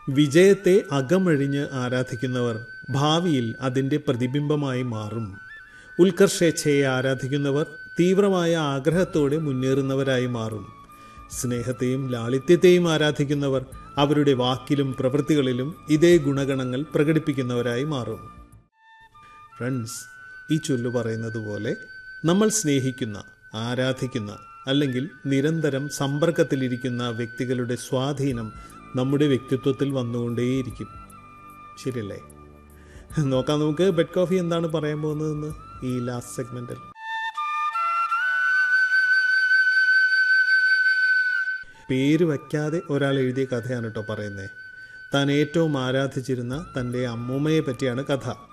വിജയത്തെ അകമഴിഞ്ഞ് ആരാധിക്കുന്നവർ ഭാവിയിൽ അതിൻ്റെ പ്രതിബിംബമായി മാറും ഉത്കർഷേച്ഛയെ ആരാധിക്കുന്നവർ തീവ്രമായ ആഗ്രഹത്തോടെ മുന്നേറുന്നവരായി മാറും സ്നേഹത്തെയും ലാളിത്യത്തെയും ആരാധിക്കുന്നവർ അവരുടെ വാക്കിലും പ്രവൃത്തികളിലും ഇതേ ഗുണഗണങ്ങൾ പ്രകടിപ്പിക്കുന്നവരായി മാറും ഫ്രണ്ട്സ് ഈ ചൊല്ലു പറയുന്നത് പോലെ നമ്മൾ സ്നേഹിക്കുന്ന ആരാധിക്കുന്ന അല്ലെങ്കിൽ നിരന്തരം സമ്പർക്കത്തിലിരിക്കുന്ന വ്യക്തികളുടെ സ്വാധീനം നമ്മുടെ വ്യക്തിത്വത്തിൽ വന്നുകൊണ്ടേയിരിക്കും ശരിയല്ലേ നോക്കാം നമുക്ക് ബെഡ് കോഫി എന്താണ് പറയാൻ പോകുന്നതെന്ന് ഈ ലാസ്റ്റ് സെഗ്മെന്റിൽ പേര് വയ്ക്കാതെ ഒരാൾ എഴുതിയ കഥയാണ് കേട്ടോ പറയുന്നത് താൻ ഏറ്റവും ആരാധിച്ചിരുന്ന തൻ്റെ അമ്മൂമ്മയെ പറ്റിയാണ് കഥ